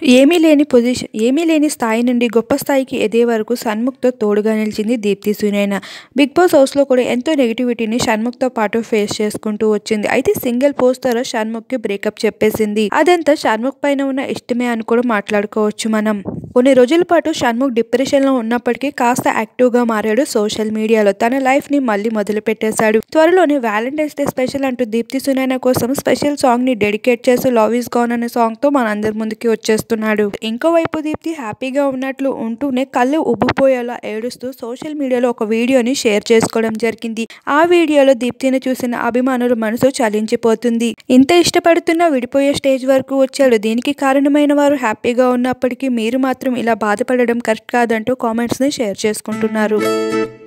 ఏమీ లేని పొజిషన్ ఏమీ లేని స్థాయి నుండి గొప్ప స్థాయికి ఎదే వరకు షణ్ముఖ్తో తోడుగా నిలిచింది దీప్తి సునైన బిగ్ బాస్ హౌస్లో కూడా ఎంతో నెగిటివిటీని షణ్ముఖ్తో పాటు ఫేస్ చేసుకుంటూ వచ్చింది అయితే సింగిల్ పోస్టర్ షణ్ముఖ్కి బ్రేకప్ చెప్పేసింది అదంతా షణ్ముఖ్ పైన ఉన్న ఇష్టమే అని కూడా మాట్లాడుకోవచ్చు మనం కొన్ని రోజుల పాటు షణ్ముఖ్ డిప్రెషన్లో ఉన్నప్పటికీ కాస్త యాక్టివ్గా మారాడు సోషల్ మీడియాలో తన లైఫ్ని మళ్ళీ మొదలు పెట్టేశాడు త్వరలోనే వ్యాలంటైన్స్ డే స్పెషల్ అంటూ దీప్తి సునైన కోసం స్పెషల్ సాంగ్ని డెడికేట్ చేసి లవ్ ఈస్ గాన్ అనే సాంగ్తో మనందరి ముందుకి వచ్చేస్తున్నాడు ఇంకోవైపు దీప్తి హ్యాపీగా ఉన్నట్లు ఉంటూనే కళ్ళు ఉబ్బిపోయేలా ఏడుస్తూ సోషల్ మీడియాలో ఒక వీడియోని షేర్ చేసుకోవడం జరిగింది ఆ వీడియోలో దీప్తిని చూసిన అభిమానుల మనసు చలించిపోతుంది ఇంత ఇష్టపడుతున్న విడిపోయే స్టేజ్ వరకు వచ్చాడు దీనికి కారణమైన వారు హ్యాపీగా ఉన్నప్పటికీ మీరు మాత్రం ఇలా బాధపడడం కరెక్ట్ కాదంటూ కామెంట్స్ని షేర్ చేసుకుంటున్నారు